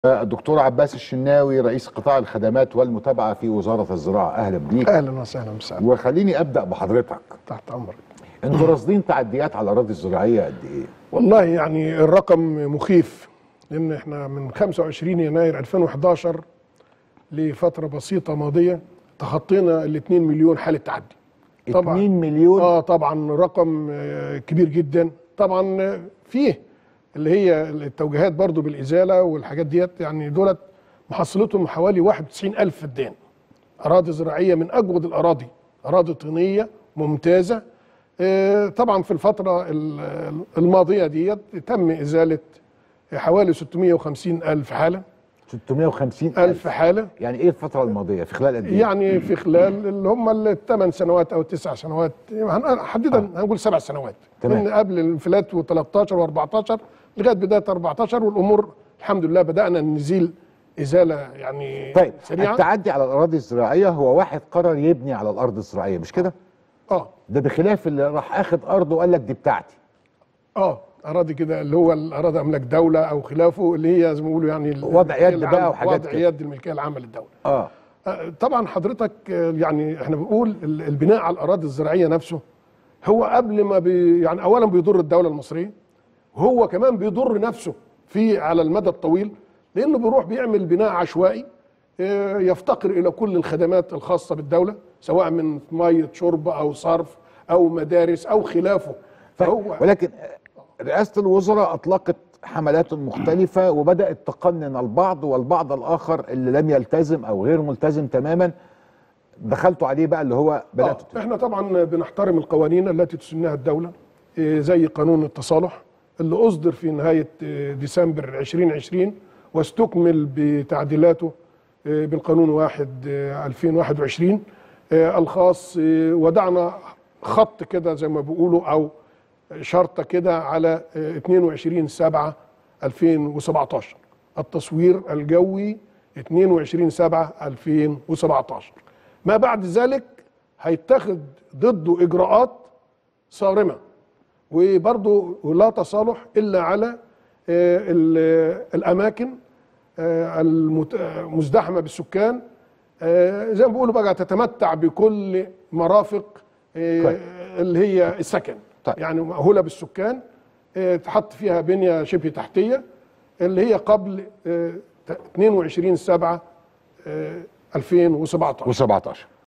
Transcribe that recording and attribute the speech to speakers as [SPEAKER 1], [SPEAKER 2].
[SPEAKER 1] الدكتور عباس الشناوي رئيس قطاع الخدمات والمتابعه في وزاره الزراعه اهلا بيك
[SPEAKER 2] اهلا وسهلا وسهلا
[SPEAKER 1] وخليني ابدا بحضرتك
[SPEAKER 2] تحت امرك
[SPEAKER 1] انتوا راصدين تعديات على الاراضي الزراعيه قد ايه
[SPEAKER 2] والله يعني الرقم مخيف لان احنا من 25 يناير 2011 لفتره بسيطه ماضيه تخطينا ال 2 مليون حاله تعدي
[SPEAKER 1] 2 مليون
[SPEAKER 2] اه طبعا رقم آه، كبير جدا طبعا آه، فيه اللي هي التوجيهات برضو بالازاله والحاجات ديت يعني دولت محصلتهم حوالي 91 الف فدان اراضي زراعيه من اجود الاراضي اراضي طينيه ممتازه آه، طبعا في الفتره ال- الماضيه ديت تم ازاله حوالي 650 الف حاله
[SPEAKER 1] 650
[SPEAKER 2] الف
[SPEAKER 1] الف
[SPEAKER 2] حاله
[SPEAKER 1] يعني ايه الفتره الماضيه في خلال قد ايه
[SPEAKER 2] يعني في خلال اللي هم الثمان سنوات او التسع سنوات حديدا هنقول سبع سنوات
[SPEAKER 1] تمام.
[SPEAKER 2] من قبل الانفلات و13 و14 لغايه بدايه 14 والامور الحمد لله بدانا نزيل ازاله يعني
[SPEAKER 1] طيب
[SPEAKER 2] سريعه
[SPEAKER 1] التعدي على الاراضي الزراعيه هو واحد قرر يبني على الارض الزراعيه مش كده
[SPEAKER 2] اه
[SPEAKER 1] ده بخلاف اللي راح اخد ارضه وقال لك دي بتاعتي
[SPEAKER 2] اه اراضي كده اللي هو الاراضي املاك دوله او خلافه اللي هي زي ما بيقولوا يعني ال-
[SPEAKER 1] وضع يد
[SPEAKER 2] الملكية
[SPEAKER 1] بقى
[SPEAKER 2] العامة،
[SPEAKER 1] وحاجات
[SPEAKER 2] وضع
[SPEAKER 1] كده.
[SPEAKER 2] يد الملكيه العامه للدوله
[SPEAKER 1] اه
[SPEAKER 2] آه، طبعا حضرتك آه، يعني احنا بنقول ال- البناء على الاراضي الزراعيه نفسه هو قبل ما بي يعني اولا بيضر الدوله المصريه هو كمان بيضر نفسه في على المدى الطويل لانه بيروح بيعمل بناء عشوائي آه، يفتقر الى كل الخدمات الخاصه بالدوله سواء من ميه شرب او صرف او مدارس او خلافه فهو
[SPEAKER 1] ولكن رئاسه الوزراء اطلقت حملات مختلفه وبدات تقنن البعض والبعض الاخر اللي لم يلتزم او غير ملتزم تماما دخلتوا عليه بقى اللي هو بداتوا
[SPEAKER 2] آه احنا طبعا بنحترم القوانين التي تسنها الدوله إيه، زي قانون التصالح اللي اصدر في نهايه إيه، ديسمبر 2020 واستكمل بتعديلاته إيه، بالقانون 1 إيه، 2021 إيه، الخاص إيه، وضعنا خط كده زي ما بيقولوا او شرطه كده على إيه، 22 7 2017 التصوير الجوي 22 7 2017 ما بعد ذلك هيتخذ ضده اجراءات صارمه وبرضه لا تصالح الا على آه، ال- الاماكن آه، المت- آه، مزدحمه بالسكان آه، زي ما بيقولوا بقى تتمتع بكل مرافق آه،
[SPEAKER 1] كويس.
[SPEAKER 2] اللي هي السكن
[SPEAKER 1] طيب.
[SPEAKER 2] يعني مأهوله بالسكان آه، تحط فيها بنيه شبه تحتيه اللي هي قبل آه، 22 7 2017
[SPEAKER 1] و17